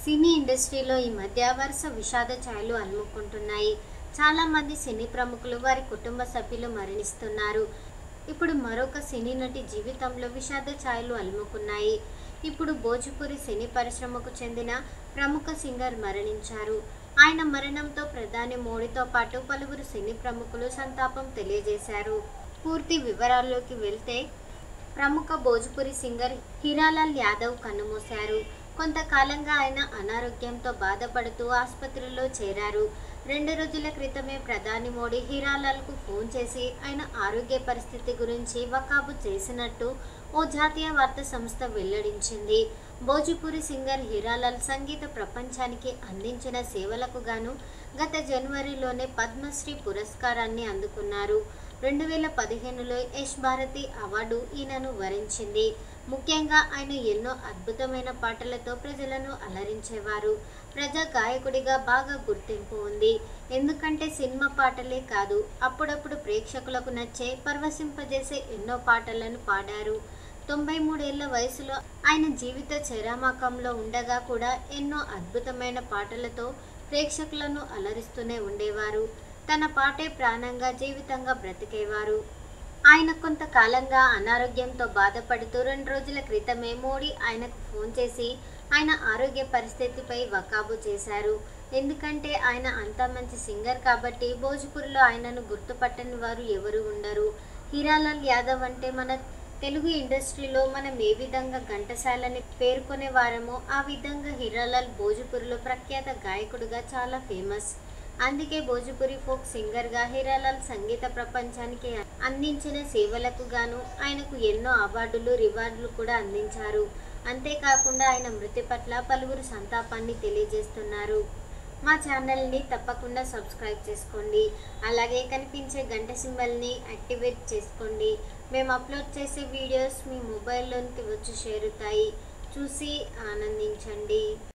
సినీ ఇండస్ట్రీలో ఈ మధ్య వరుస విషాద ఛాయలు అలుముకుంటున్నాయి చాలా మంది సినీ ప్రముఖులు వారి కుటుంబ సభ్యులు మరణిస్తున్నారు ఇప్పుడు మరొక సినీ నటి జీవితంలో విషాద ఛాయలు అలుముకున్నాయి ఇప్పుడు భోజ్పురి సినీ పరిశ్రమకు చెందిన ప్రముఖ సింగర్ మరణించారు ఆయన మరణంతో ప్రధాని మోడీతో పాటు పలువురు సినీ ప్రముఖులు సంతాపం తెలియజేశారు పూర్తి వివరాల్లోకి వెళ్తే ప్రముఖ భోజ్పురి సింగర్ హీరాలాల్ యాదవ్ కన్నుమూశారు కొంతకాలంగా ఆయన అనారోగ్యంతో బాధపడుతూ ఆసుపత్రిలో చేరారు రెండు రోజుల క్రితమే ప్రధాని మోడీ హీరాలాల్కు ఫోన్ చేసి ఆయన ఆరోగ్య పరిస్థితి గురించి వకాబు చేసినట్టు ఓ జాతీయ వార్తా సంస్థ వెల్లడించింది భోజ్పురి సింగర్ హీరాలాల్ సంగీత ప్రపంచానికి అందించిన సేవలకు గాను గత జనవరిలోనే పద్మశ్రీ పురస్కారాన్ని అందుకున్నారు రెండు వేల పదిహేనులో యశ్ భారతి అవార్డు ఈయనను వరించింది ముఖ్యంగా ఆయన ఎన్నో అద్భుతమైన పాటలతో ప్రజలను అలరించేవారు ప్రజా గాయకుడిగా బాగా గుర్తింపు ఉంది ఎందుకంటే సినిమా పాటలే కాదు అప్పుడప్పుడు ప్రేక్షకులకు నచ్చే పరవశింపజేసే ఎన్నో పాటలను పాడారు తొంభై మూడేళ్ల వయసులో ఆయన జీవిత చరామకంలో ఉండగా కూడా ఎన్నో అద్భుతమైన పాటలతో ప్రేక్షకులను అలరిస్తూనే ఉండేవారు తన పాటే ప్రాణంగా జీవితంగా బ్రతికేవారు ఆయన కొంతకాలంగా అనారోగ్యంతో బాధపడుతూ రెండు రోజుల క్రితమే మోడీ ఆయనకు ఫోన్ చేసి ఆయన ఆరోగ్య పరిస్థితిపై వకాబు చేశారు ఎందుకంటే ఆయన అంత మంచి సింగర్ కాబట్టి భోజ్పూర్లో ఆయనను గుర్తుపట్టని వారు ఎవరు ఉండరు హీరాలాల్ యాదవ్ అంటే మన తెలుగు ఇండస్ట్రీలో మనం ఏ విధంగా ఘంటసాలని పేర్కొనే వారమో ఆ విధంగా హీరాలాల్ భోజ్పూర్లో ప్రఖ్యాత గాయకుడిగా చాలా ఫేమస్ అందుకే భోజ్పురి ఫోక్ సింగర్గా హీరాలాల్ సంగీత ప్రపంచానికి అందించిన సేవలకు గాను ఆయనకు ఎన్నో అవార్డులు రివార్డులు కూడా అందించారు అంతేకాకుండా ఆయన మృతి పట్ల పలువురు సంతాపాన్ని తెలియజేస్తున్నారు మా ఛానల్ని తప్పకుండా సబ్స్క్రైబ్ చేసుకోండి అలాగే కనిపించే గంట సింబల్ని యాక్టివేట్ చేసుకోండి మేము అప్లోడ్ చేసే వీడియోస్ మీ మొబైల్లోనికి వచ్చి చేరుతాయి చూసి ఆనందించండి